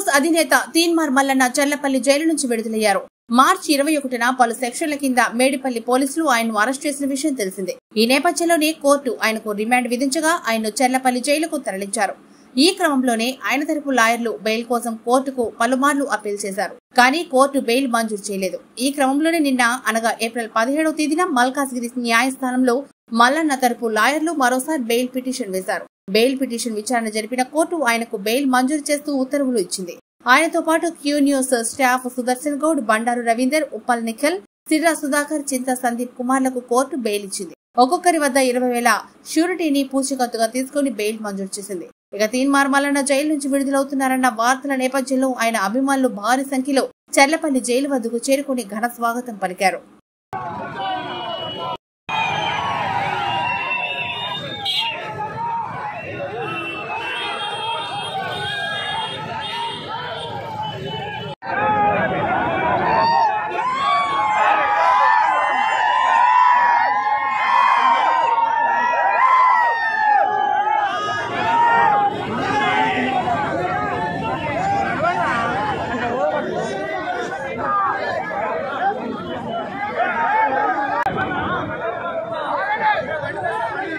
force అధినేత Teenmar Mallanna Challapalli jail నుంచి విడుదలయ్యారు మార్చి ఇరవై ఒకటిన పలు సెక్షన్ల కింద మేడిపల్లి పోలీసులు ఆయన్ను అరెస్ట్ చేసిన విషయం తెలిసిందే ఈ నేపథ్యంలోనే కోర్టు ఆయనకు రిమాండ్ విధించగా ఆయన్ను చల్లపల్లి జైలుకు తరలించారు ఈ క్రమంలోనే ఆయన తరపు లాయర్లు బెయిల్ కోసం కోర్టుకు పలుమార్లు అప్పీల్ చేశారు కానీ కోర్టు బెయిల్ మంజూరు చేయలేదు ఈ క్రమంలోనే నిన్న అనగా ఏప్రిల్ పదిహేడవ తేదీన మల్కాజ్గిరి న్యాయస్థానంలో మల్లన్న తరపు లాయర్లు మరోసారి బెయిల్ పిటిషన్ వేశారు బెయిల్ పిటిషన్ విచారణ జరిపిన కోర్టు ఆయనకు బెయిల్ మంజూరు చేస్తూ ఉత్తర్వులు ఇచ్చింది ఆయనతో పాటు Q news staff Sudarshan Goud Bandaru Ravinder Uppal Nikhil Sirra Sudhakar Chinta Sandeep కుమార్లకు court bail ఇచ్చింది ఒక్కొక్కరి వద్ద ఇరవై వేల షూరిటీని పూచికత్తుగా తీసుకుని బెయిల్ మంజూరు చేసింది ఇక తీన్మార్ మల్లన్న జైలు నుంచి విడుదలవుతున్నారన్న వార్తల నేపథ్యంలో ఆయన అభిమానులు భారీ సంఖ్యలో చర్లపల్లి జైలు వద్దకు చేరుకుని ఘన స్వాగతం పలికారు